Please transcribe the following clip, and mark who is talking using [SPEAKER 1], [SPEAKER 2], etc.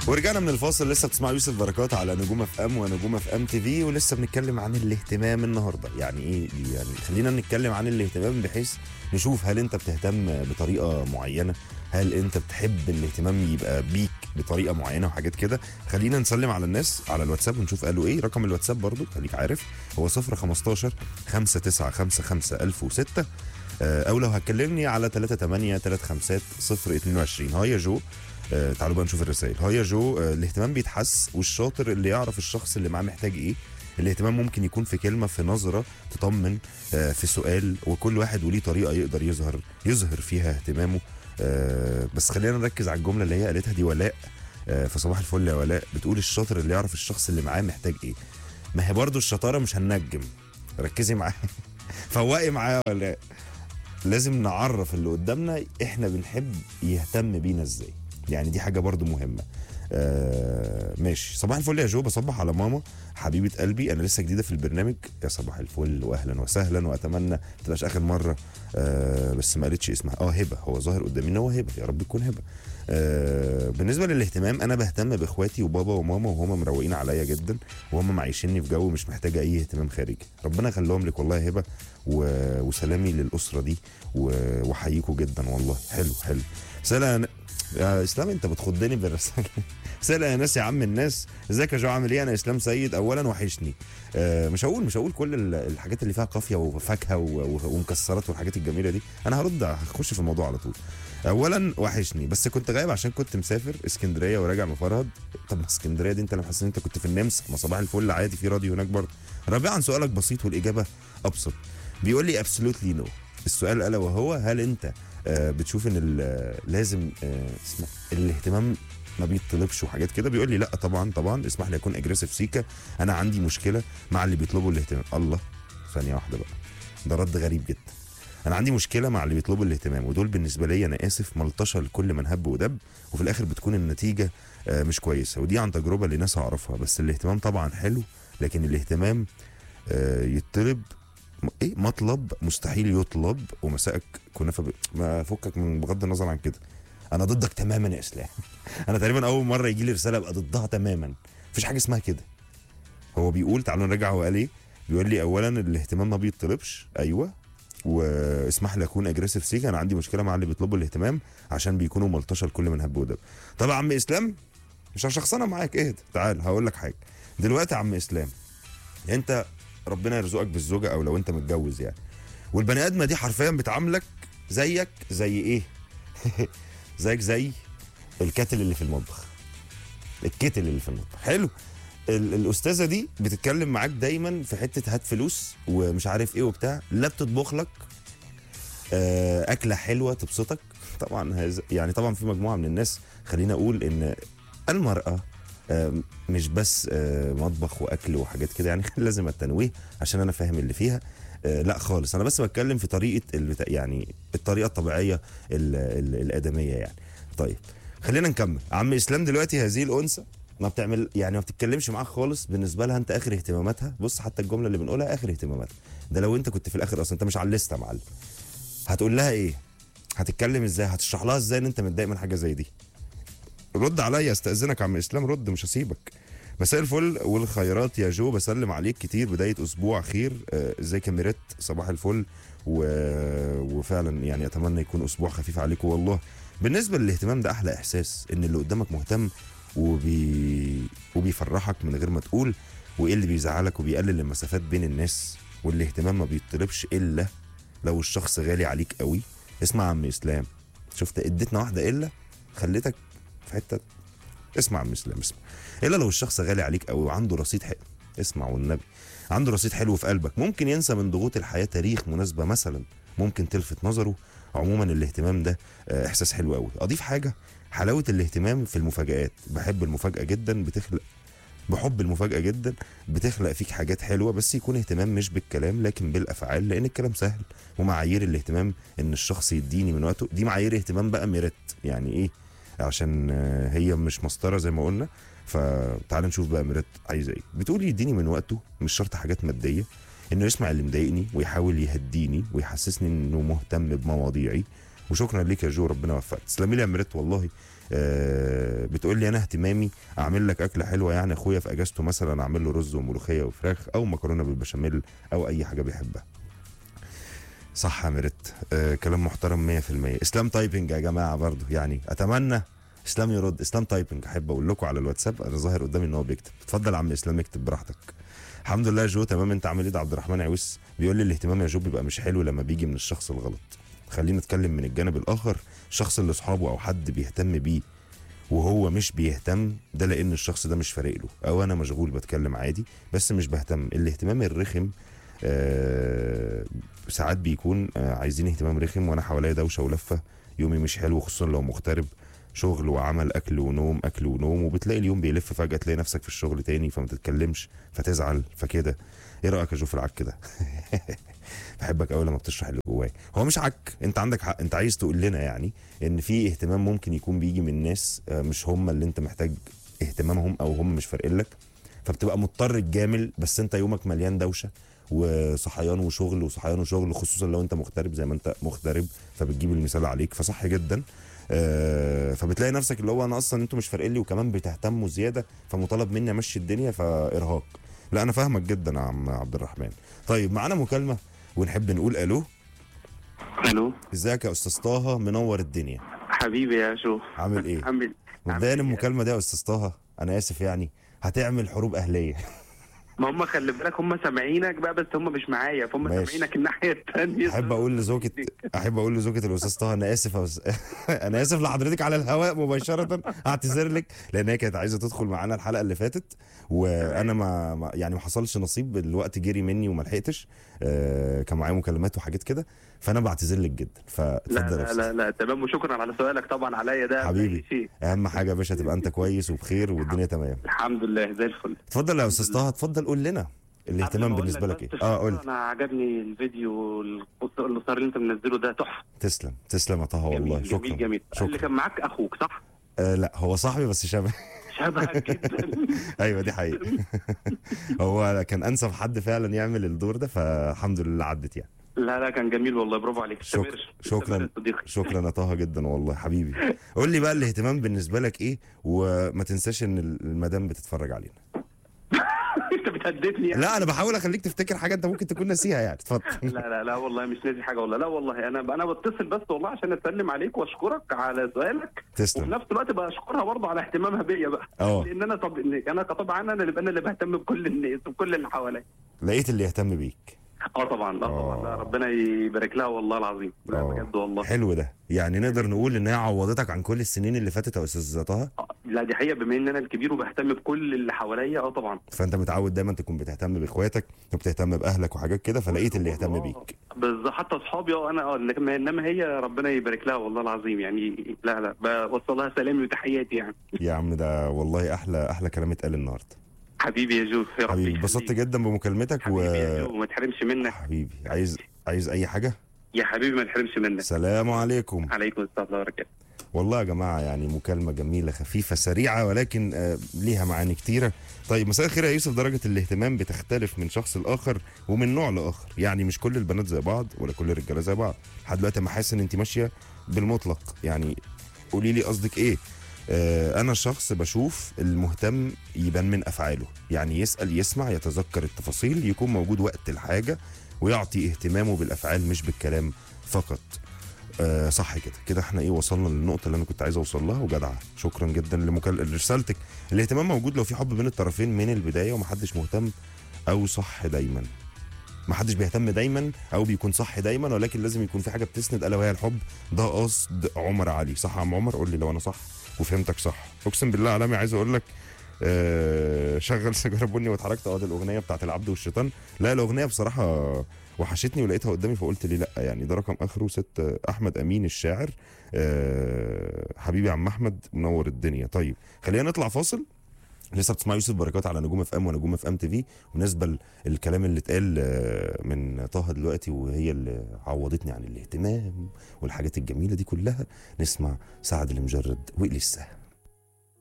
[SPEAKER 1] ورجعنا من الفاصل لسه بتسمع يوسف بركات على نجوم اف ام ونجوم اف ام تي في ولسه بنتكلم عن الاهتمام النهارده يعني ايه يعني خلينا نتكلم عن الاهتمام بحيث نشوف هل انت بتهتم بطريقه معينه هل انت بتحب الاهتمام يبقى بيك بطريقه معينه وحاجات كده خلينا نسلم على الناس على الواتساب ونشوف قالوا ايه رقم الواتساب برضو خليك عارف هو 015 5955 1006 او لو هتكلمني على 38 35 022 هاي يا جو آه، تعالوا بقى نشوف الرسائل هاي يا جو آه، الاهتمام بيتحس والشاطر اللي يعرف الشخص اللي معاه محتاج ايه الاهتمام ممكن يكون في كلمه في نظره تطمن آه، في سؤال وكل واحد وليه طريقه يقدر يظهر يظهر فيها اهتمامه آه، بس خلينا نركز على الجمله اللي هي قالتها دي ولاء آه، في صباح الفل يا ولاء بتقول الشاطر اللي يعرف الشخص اللي معاه محتاج ايه ما هي برضو الشطاره مش هننجم ركزي معايا فوقي معايا يا ولاء لازم نعرف اللي قدامنا احنا بنحب يهتم بينا ازاي يعني دي حاجه برضو مهمه آه ماشي صباح الفل يا جو بصبح على ماما حبيبه قلبي انا لسه جديده في البرنامج يا صباح الفل واهلا وسهلا واتمنى ما تبقاش اخر مره آه بس ما قالتش اسمها اه هبه هو ظاهر قدامي ان هو هبه يا رب يكون هبه آه بالنسبه للاهتمام انا بهتم باخواتي وبابا وماما وهم مروقين عليا جدا وهم معيشيني في جو مش محتاجه اي اهتمام خارجي ربنا يخليهم لك والله يا هبه و... وسلامي للاسره دي و... وحييكوا جدا والله حلو حلو سلام يا اسلام انت بتخضني بالرسالة سلام يا ناس يا عم الناس ازيك يا جو عامل ايه انا اسلام سيد اولا وحشني آه مش هقول مش هقول كل ال- الحاجات اللي فيها قافيه وفاكهه و- و- ومكسرات والحاجات الجميله دي انا هرد هخش في الموضوع على طول اولا وحشني بس كنت غايب عشان كنت مسافر اسكندريه وراجع مفرهد طب ما اسكندريه دي انت لما حاسس ان انت كنت في النمسا ما صباح الفل عادي في راديو هناك برضه رابعا سؤالك بسيط والاجابه ابسط بيقول لي ابسولوتلي نو السؤال الا وهو هل انت آه، بتشوف ان ال- لازم آه، اسمه الاهتمام ما بيطلبش وحاجات كده بيقول لي لا طبعا طبعا اسمح لي اكون اجريسيف سيكا انا عندي مشكله مع اللي بيطلبوا الاهتمام الله ثانيه واحده بقى ده رد غريب جدا انا عندي مشكله مع اللي بيطلبوا الاهتمام ودول بالنسبه لي انا اسف ملطشه لكل من هب ودب وفي الاخر بتكون النتيجه آه، مش كويسه ودي عن تجربه لناس اعرفها بس الاهتمام طبعا حلو لكن الاهتمام آه، يطلب م- ايه مطلب مستحيل يطلب ومسائك كنافه ب... ما فكك من بغض النظر عن كده انا ضدك تماما يا اسلام انا تقريبا اول مره يجي لي رساله ابقى ضدها تماما مفيش حاجه اسمها كده هو بيقول تعالوا نرجع هو قال ايه بيقول لي اولا الاهتمام ما بيطلبش ايوه واسمح لي اكون اجريسيف سيكا انا عندي مشكله مع اللي بيطلبوا الاهتمام عشان بيكونوا ملطشه لكل من هب ودب طب يا عم اسلام مش هشخصنها معاك اهدى تعال هقول لك حاجه دلوقتي يا عم اسلام انت ربنا يرزقك بالزوجه او لو انت متجوز يعني والبني ادمه دي حرفيا بتعاملك زيك زي ايه زيك زي الكاتل اللي في المطبخ الكتل اللي في المطبخ حلو ال- الاستاذه دي بتتكلم معاك دايما في حته هات فلوس ومش عارف ايه وبتاع لا بتطبخ لك آه، اكله حلوه تبسطك طبعا هز- يعني طبعا في مجموعه من الناس خلينا اقول ان المراه آه، مش بس آه، مطبخ واكل وحاجات كده يعني لازم التنويه عشان انا فاهم اللي فيها آه، لا خالص انا بس بتكلم في طريقه البتا... يعني الطريقه الطبيعيه ال... ال... الادميه يعني طيب خلينا نكمل عم اسلام دلوقتي هذه الانثى ما بتعمل يعني ما بتتكلمش معاك خالص بالنسبه لها انت اخر اهتماماتها بص حتى الجمله اللي بنقولها اخر اهتماماتها ده لو انت كنت في الاخر اصلا انت مش على الليسته يا معلم هتقول لها ايه هتتكلم ازاي هتشرح لها ازاي ان انت متضايق من حاجه زي دي رد عليا استاذنك يا عم اسلام رد مش هسيبك مساء الفل والخيرات يا جو بسلم عليك كتير بدايه اسبوع خير آه، ازيك يا ميريت صباح الفل و... وفعلا يعني اتمنى يكون اسبوع خفيف عليكم والله بالنسبه للاهتمام ده احلى احساس ان اللي قدامك مهتم وبي... وبيفرحك من غير ما تقول وايه اللي بيزعلك وبيقلل المسافات بين الناس والاهتمام ما بيطلبش الا لو الشخص غالي عليك قوي اسمع يا عم اسلام شفت اديتنا واحده الا خليتك في حته اسمع يا عم اسلام اسمع الا لو الشخص غالي عليك قوي وعنده رصيد حلو اسمع والنبي عنده رصيد حلو في قلبك ممكن ينسى من ضغوط الحياه تاريخ مناسبه مثلا ممكن تلفت نظره عموما الاهتمام ده آه، احساس حلو قوي اضيف حاجه حلاوه الاهتمام في المفاجآت بحب المفاجاه جدا بتخلق بحب المفاجاه جدا بتخلق فيك حاجات حلوه بس يكون اهتمام مش بالكلام لكن بالافعال لان الكلام سهل ومعايير الاهتمام ان الشخص يديني من وقته دي معايير اهتمام بقى ميرت يعني ايه عشان آه، هي مش مسطره زي ما قلنا فتعال نشوف بقى ميرت عايزه ايه بتقول يديني من وقته مش شرط حاجات ماديه انه يسمع اللي مضايقني ويحاول يهديني ويحسسني انه مهتم بمواضيعي وشكرا ليك يا جو ربنا يوفقك تسلمي لي يا ميرت والله آه بتقول لي انا اهتمامي اعمل لك اكله حلوه يعني اخويا في اجازته مثلا اعمل له رز وملوخيه وفراخ او مكرونه بالبشاميل او اي حاجه بيحبها صح يا ميرت آه كلام محترم 100% اسلام تايبنج يا جماعه برضو يعني اتمنى اسلام يرد اسلام تايبنج احب اقول لكم على الواتساب انا ظاهر قدامي ان هو بيكتب اتفضل يا عم اسلام اكتب براحتك الحمد لله يا جو تمام انت عامل ايه ده عبد الرحمن عويس بيقول لي الاهتمام يا جو بيبقى مش حلو لما بيجي من الشخص الغلط خلينا نتكلم من الجانب الاخر الشخص اللي اصحابه او حد بيهتم بيه وهو مش بيهتم ده لان الشخص ده مش فارق له او انا مشغول بتكلم عادي بس مش بهتم الاهتمام الرخم آه ساعات بيكون آه عايزين اهتمام رخم وانا حواليا دوشه ولفه يومي مش حلو خصوصا لو مغترب شغل وعمل اكل ونوم اكل ونوم وبتلاقي اليوم بيلف فجاه تلاقي نفسك في الشغل تاني فما تتكلمش فتزعل فكده ايه رايك يا جو في العك ده بحبك قوي لما بتشرح اللي جواي هو مش عك انت عندك حق انت عايز تقول لنا يعني ان في اهتمام ممكن يكون بيجي من ناس آه، مش هم اللي انت محتاج اهتمامهم او هم مش فارقين لك فبتبقى مضطر تجامل بس انت يومك مليان دوشه وصحيان وشغل وصحيان وشغل خصوصا لو انت مغترب زي ما انت مغترب فبتجيب المثال عليك فصح جدا آه، فبتلاقي نفسك اللي هو انا اصلا انتوا مش فارقين لي وكمان بتهتموا زياده فمطالب مني امشي الدنيا فارهاق لا انا فاهمك جدا يا عم عبد الرحمن طيب معانا مكالمه ونحب نقول الو
[SPEAKER 2] الو
[SPEAKER 1] ازيك يا استاذ طه منور الدنيا
[SPEAKER 2] حبيبي يا شو
[SPEAKER 1] عامل ايه
[SPEAKER 2] عامل
[SPEAKER 1] مبدئيا
[SPEAKER 2] عامل إيه؟
[SPEAKER 1] المكالمه دي يا استاذ طه انا اسف يعني هتعمل حروب اهليه
[SPEAKER 2] ما هم خلي بالك هم سامعينك بقى بس هم مش معايا فهم
[SPEAKER 1] ماشي.
[SPEAKER 2] سامعينك الناحيه الثانيه
[SPEAKER 1] احب اقول لزوجة احب اقول لزوجة الاستاذ طه انا اسف يا أس- انا اسف لحضرتك على الهواء مباشره اعتذر لك لان هي كانت عايزه تدخل معانا الحلقه اللي فاتت وانا ما ما- يعني ما حصلش نصيب الوقت جري مني وما لحقتش آه، كان معايا مكالمات وحاجات كده فانا بعتذر لك جدا
[SPEAKER 2] لا
[SPEAKER 1] فاتفضل يا
[SPEAKER 2] لا
[SPEAKER 1] أستاذ.
[SPEAKER 2] لا لا تمام وشكرا على سؤالك طبعا عليا ده
[SPEAKER 1] حبيبي.
[SPEAKER 2] أي شيء.
[SPEAKER 1] اهم حاجه يا باشا تبقى انت كويس وبخير والدنيا تمام
[SPEAKER 2] الحمد لله زي الفل
[SPEAKER 1] اتفضل يا استاذ طه اتفضل قول لنا الاهتمام
[SPEAKER 2] قبل ما أقول
[SPEAKER 1] بالنسبه لك
[SPEAKER 2] بس
[SPEAKER 1] ايه
[SPEAKER 2] شكراً،
[SPEAKER 1] اه قول
[SPEAKER 2] انا عجبني الفيديو القصير اللي انت منزله ده تحفه
[SPEAKER 1] تسلم تسلم يا طه والله
[SPEAKER 2] جميل
[SPEAKER 1] شكرا
[SPEAKER 2] جميل جميل اللي
[SPEAKER 1] شكرا
[SPEAKER 2] كان معاك اخوك صح؟
[SPEAKER 1] آه لا هو صاحبي بس شبه
[SPEAKER 2] شبهك جدا
[SPEAKER 1] ايوه دي حقيقة هو كان انسب حد فعلا يعمل الدور ده فالحمد لله عدت يعني
[SPEAKER 2] لا لا كان جميل والله برافو عليك
[SPEAKER 1] شكرا-
[SPEAKER 2] استمر.
[SPEAKER 1] شكرا.
[SPEAKER 2] استمر يا صديقي
[SPEAKER 1] شكرا يا طه جدا والله حبيبي قول لي بقى الاهتمام بالنسبه لك ايه وما تنساش ان المدام بتتفرج علينا
[SPEAKER 2] انت بتهددني يعني.
[SPEAKER 1] لا انا بحاول اخليك تفتكر حاجه انت ممكن تكون ناسيها يعني اتفضل
[SPEAKER 2] لا لا لا والله مش ناسي حاجه والله لا والله انا انا بتصل بس والله عشان اسلم عليك واشكرك على سؤالك وفي
[SPEAKER 1] تسلم
[SPEAKER 2] نفس الوقت بشكرها برضه على اهتمامها بيا بقى
[SPEAKER 1] اه
[SPEAKER 2] لان انا طب انا كطبعا انا اللي انا اللي بهتم بكل الناس وكل اللي حواليا
[SPEAKER 1] لقيت اللي يهتم بيك
[SPEAKER 2] اه طبعا اه طبعا لا
[SPEAKER 1] آه.
[SPEAKER 2] ربنا يبارك لها والله العظيم لا
[SPEAKER 1] آه.
[SPEAKER 2] بجد والله
[SPEAKER 1] حلو ده يعني نقدر نقول ان هي عوضتك عن كل السنين اللي فاتت يا استاذ طه
[SPEAKER 2] آه، لا دي حقيقه بما ان انا الكبير وبهتم بكل اللي حواليا اه طبعا
[SPEAKER 1] فانت متعود دايما تكون بتهتم باخواتك وبتهتم باهلك وحاجات كده فلقيت اللي يهتم بيك
[SPEAKER 2] بالظبط حتى اصحابي اه انا اه لكن- انما هي ربنا يبارك لها والله العظيم يعني لا لا بوصل لها سلامي وتحياتي يعني
[SPEAKER 1] يا عم ده والله احلى احلى كلام اتقال النهارده
[SPEAKER 2] حبيبي يا جو يا رب
[SPEAKER 1] حبيبي
[SPEAKER 2] يخليك.
[SPEAKER 1] اتبسطت جدا بمكالمتك
[SPEAKER 2] حبيبي يا
[SPEAKER 1] و
[SPEAKER 2] جو ما تحرمش منك
[SPEAKER 1] حبيبي عايز عايز اي حاجه
[SPEAKER 2] يا حبيبي ما تحرمش منك
[SPEAKER 1] سلام عليكم
[SPEAKER 2] عليكم السلام ورحمه الله وبركاته
[SPEAKER 1] والله يا جماعه يعني مكالمه جميله خفيفه سريعه ولكن آه، ليها معاني كتيره طيب مساء الخير يا يوسف درجه الاهتمام بتختلف من شخص لاخر ومن نوع لاخر يعني مش كل البنات زي بعض ولا كل الرجاله زي بعض لحد دلوقتي ما حاسس ان انت ماشيه بالمطلق يعني قولي لي قصدك ايه آه، انا شخص بشوف المهتم يبان من افعاله يعني يسال يسمع يتذكر التفاصيل يكون موجود وقت الحاجه ويعطي اهتمامه بالافعال مش بالكلام فقط آه صح كده كده احنا ايه وصلنا للنقطه اللي انا كنت عايز اوصل لها وجدعه شكرا جدا لمكال... رسالتك الاهتمام موجود لو في حب بين الطرفين من البدايه ومحدش مهتم او صح دايما محدش بيهتم دايما او بيكون صح دايما ولكن لازم يكون في حاجه بتسند الا وهي الحب ده قصد عمر علي صح يا عم عمر قول لي لو انا صح وفهمتك صح اقسم بالله علامي عايز اقول لك آه شغل سيجاره بني واتحركت اه دي الاغنيه بتاعت العبد والشيطان لا الاغنيه بصراحه وحشتني ولقيتها قدامي فقلت لي لا يعني ده رقم اخره ست احمد امين الشاعر آه حبيبي يا عم احمد منور الدنيا طيب خلينا نطلع فاصل لسه بتسمع يوسف بركات على نجوم اف ام ونجوم اف ام تي في بالنسبه للكلام اللي اتقال آه، من طه دلوقتي وهي اللي عوضتني عن الاهتمام والحاجات الجميله دي كلها نسمع سعد المجرد والسه